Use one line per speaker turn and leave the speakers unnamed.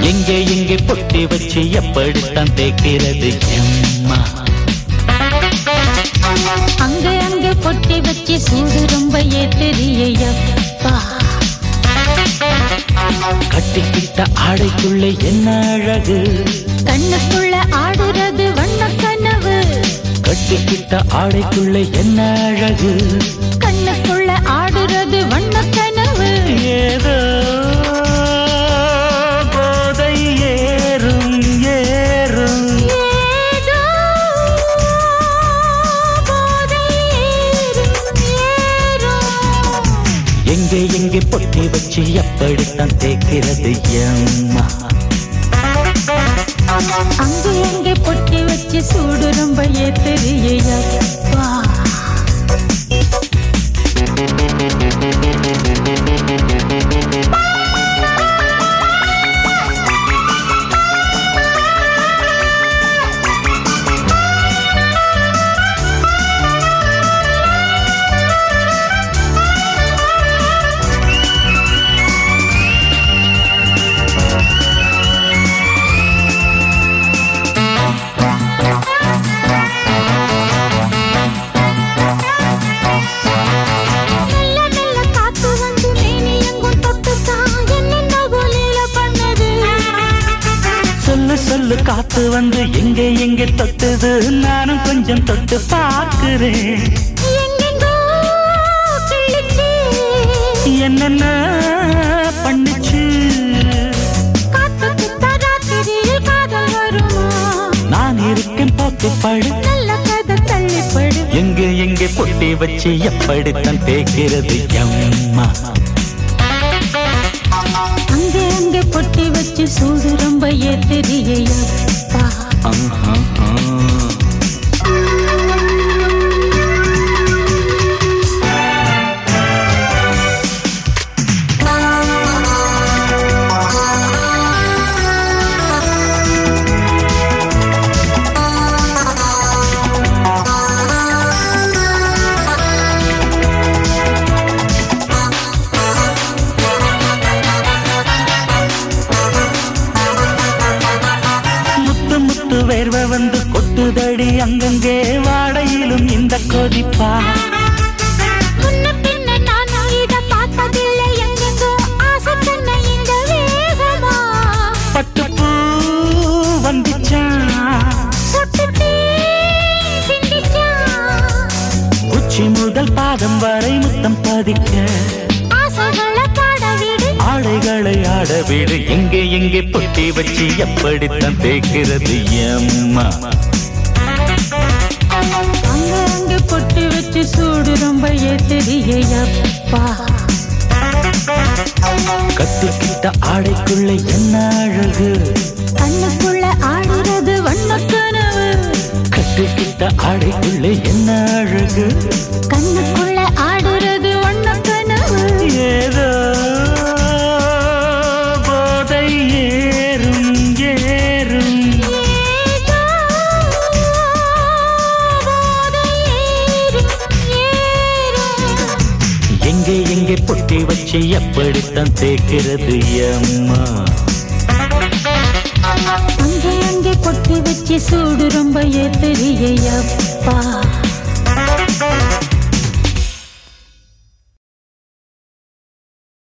எங்கே எங்கே பொட்டி வச்சு எப்படித்தான் தேக்கிறது எம்மா
அங்க அங்க பொட்டி வச்சு சூடு ரொம்ப ஏத்தெரியப்பா
கட்டிக்கிட்ட ஆடைக்குள்ளே என்ன அழகு
கண்ணுக்குள்ள ஆடுறது வண்ண கனவு
கட்டிக்கிட்ட ஆடைக்குள்ளே என்ன அழகு
கண்ணுக்குள்ள ஆடுறது வண்ண கனவு
ஏதோ போதை ஏறும் ஏறும்
ஏதோ போதை ஏறும், ஏறும்.
எங்கே எங்கே பொட்டி வச்சு எப்படித்தான் தேக்கிறது எம்மா
அங்கே அங்கே பொட்டி வச்சு சூடு ரொம்ப ஏத்தெரியப்பா நல்ல நல்ல காத்து வந்து மேனி எங்கும் தொட்டுத்தான் என்னென்னவோ லீல பண்ணது
சொல்லு சொல்லு காத்து வந்து எங்கே எங்கே தொட்டுது நானும் கொஞ்சம் தொட்டு பார்க்கிறேன்
எங்கெங்கோ கிழிச்சு
என்னென்ன பண்ணுச்சு
காத்துக்கு தராத்திரியில் காதல் வருமா
நான் இருக்கேன் பார்த்து படு
நல்ல கதை தள்ளிப்படு
எங்கே எங்கே பொட்டி வச்சு எப்படித்தான் தேய்க்கிறது எம்மா
அங்கே அங்கே பொட்டி வச்சு சூடு ரொம்ப ஏத்தெரியப்பா
ஆஹா, ஆ. முத்து முத்து வேர்வை வந்து கொட்டுதடி அங்கங்கே வாடையிலும் இந்த கொதிப்பா
முன்ன பின்ன நானும் இத பார்த்ததில்லை எங்கெங்கோ ஆசை சொன்ன இந்த வேகமா
பட்டுப்பூ வந்துச்சான்
சொட்டுத்தீ சிந்திச்சான்
உச்சி முதல் பாதம் வரை முத்தம் பதிக்க
ஆசைகளை பாட விடு
ஆடைகளை ஆட விடு எங்கே எங்கே பொட்டி வச்சு எப்படித்தான் தேய்க்கிறது எம்மா
அங்க அங்க பொட்டி வச்சு சூடு ரொம்ப ஏத்தெரியப்பா
கத்திக்கிட்ட ஆடைக்குள்ள என்ன அழகு
கண்ணுக்குள்ள ஆடுறது வண்ணக்கனவு
கட்டிக்கிட்ட ஆடைக்குள்ள என்ன அழகு
கண்ணுக்குள்ள ஆடுறது வண்ணக்கனவு
ஏதோ போதை ஏறும் ஏறும்
ஏதோ போதை ஏறும், ஏறும்.
எங்கே எங்கே பொட்டி வச்சு எப்படித்தான் தேய்க்கிறது எம்மா
அங்கே அங்கே பொட்டி வச்சு சூடு ரொம்ப ஏத்தெரியப்பா